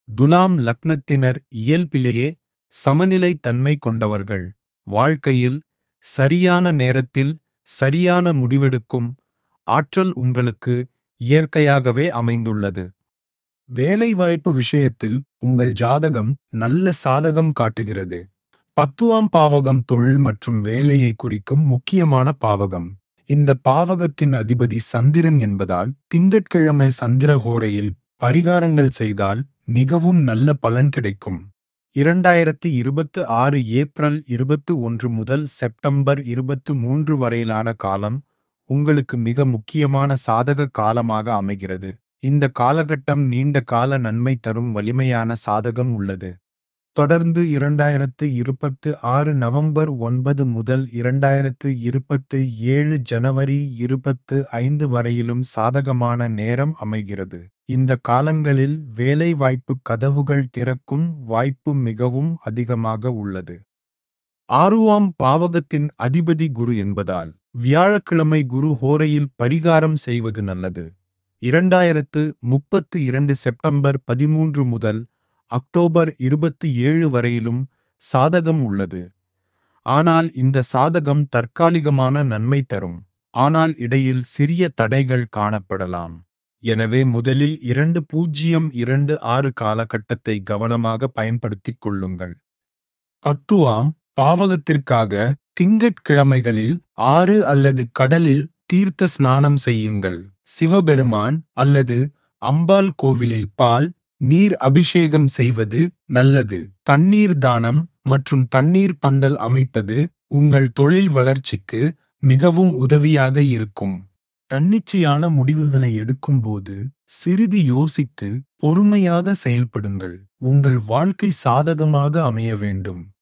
துலாம் லக்னத்தினர் இயல்பிலேயே சமநிலை தன்மை கொண்டவர்கள் வாழ்க்கையில் சரியான நேரத்தில் சரியான முடிவெடுக்கும் ஆற்றல் உங்களுக்கு இயற்கையாகவே அமைந்துள்ளது வேலைவாய்ப்பு விஷயத்தில் உங்கள் ஜாதகம் நல்ல சாதகம் காட்டுகிறது பத்துவாம் பாவகம் தொழில் மற்றும் வேலையை குறிக்கும் முக்கியமான பாவகம் இந்த பாவகத்தின் அதிபதி சந்திரன் என்பதால் திங்கட்கிழமை சந்திரஹோரையில் பரிகாரங்கள் செய்தால் மிகவும் நல்ல பலன் கிடைக்கும் இரண்டாயிரத்தி இருபத்து ஆறு ஏப்ரல் இருபத்து ஒன்று முதல் செப்டம்பர் இருபத்து மூன்று வரையிலான காலம் உங்களுக்கு மிக முக்கியமான சாதக காலமாக அமைகிறது இந்த காலகட்டம் நீண்ட கால நன்மை தரும் வலிமையான சாதகம் உள்ளது தொடர்ந்து இரண்டாயிரத்து இருபத்து ஆறு நவம்பர் ஒன்பது முதல் இரண்டாயிரத்து இருபத்து ஏழு ஜனவரி இருபத்து ஐந்து வரையிலும் சாதகமான நேரம் அமைகிறது இந்த காலங்களில் வேலை வாய்ப்பு கதவுகள் திறக்கும் வாய்ப்பு மிகவும் அதிகமாக உள்ளது ஆறுவாம் பாவகத்தின் அதிபதி குரு என்பதால் வியாழக்கிழமை குரு ஹோரையில் பரிகாரம் செய்வது நல்லது இரண்டாயிரத்து முப்பத்து இரண்டு செப்டம்பர் பதிமூன்று முதல் அக்டோபர் இருபத்தி ஏழு வரையிலும் சாதகம் உள்ளது ஆனால் இந்த சாதகம் தற்காலிகமான நன்மை தரும் ஆனால் இடையில் சிறிய தடைகள் காணப்படலாம் எனவே முதலில் இரண்டு பூஜ்ஜியம் இரண்டு ஆறு காலகட்டத்தை கவனமாக பயன்படுத்திக் கொள்ளுங்கள் பத்துவாம் பாவகத்திற்காக திங்கட்கிழமைகளில் ஆறு அல்லது கடலில் தீர்த்த ஸ்நானம் செய்யுங்கள் சிவபெருமான் அல்லது அம்பாள் கோவிலில் பால் நீர் அபிஷேகம் செய்வது நல்லது தண்ணீர் தானம் மற்றும் தண்ணீர் பந்தல் அமைப்பது உங்கள் தொழில் வளர்ச்சிக்கு மிகவும் உதவியாக இருக்கும் தன்னிச்சையான முடிவுகளை எடுக்கும்போது சிறிது யோசித்து பொறுமையாக செயல்படுங்கள் உங்கள் வாழ்க்கை சாதகமாக அமைய வேண்டும்